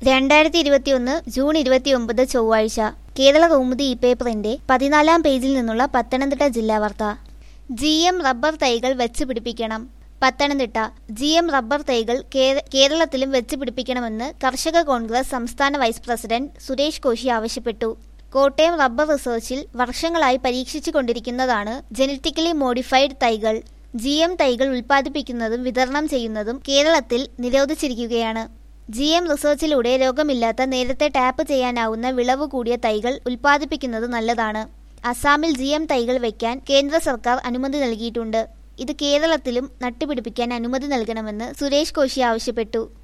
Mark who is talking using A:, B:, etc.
A: രണ്ടായിരത്തി ഇരുപത്തിയൊന്ന് ജൂൺ ഇരുപത്തിയൊമ്പത് ചൊവ്വാഴ്ച കേരള കൗമുദി ഇ പേപ്പറിന്റെ പതിനാലാം പേജിൽ നിന്നുള്ള പത്തനംതിട്ട ജില്ലാ വാർത്ത ജി എം റബ്ബർ തൈകൾ വെച്ച് പിടിപ്പിക്കണം പത്തനംതിട്ട ജി എം റബ്ബർ തൈകൾ കേ- കേരളത്തിലും വെച്ച് പിടിപ്പിക്കണമെന്ന് കർഷക കോൺഗ്രസ് സംസ്ഥാന വൈസ് പ്രസിഡന്റ് സുരേഷ് കോശി ആവശ്യപ്പെട്ടു കോട്ടയം റബ്ബർ റിസർച്ചിൽ വർഷങ്ങളായി പരീക്ഷിച്ചു കൊണ്ടിരിക്കുന്നതാണ് ജനറ്റിക്കലി മോഡിഫൈഡ് തൈകൾ ജി എം തൈകൾ ഉൽപ്പാദിപ്പിക്കുന്നതും വിതരണം ചെയ്യുന്നതും കേരളത്തിൽ നിരോധിച്ചിരിക്കുകയാണ് ജി എം റിസർച്ചിലൂടെ രോഗമില്ലാത്ത നേരത്തെ ടാപ്പ് ചെയ്യാനാവുന്ന വിളവ് കൂടിയ തൈകൾ ഉൽപ്പാദിപ്പിക്കുന്നത് നല്ലതാണ് അസാമിൽ ജി എം തൈകൾ വയ്ക്കാൻ കേന്ദ്ര സർക്കാർ അനുമതി നൽകിയിട്ടുണ്ട് ഇത് കേരളത്തിലും നട്ടുപിടിപ്പിക്കാൻ അനുമതി നൽകണമെന്ന് സുരേഷ് കോശി ആവശ്യപ്പെട്ടു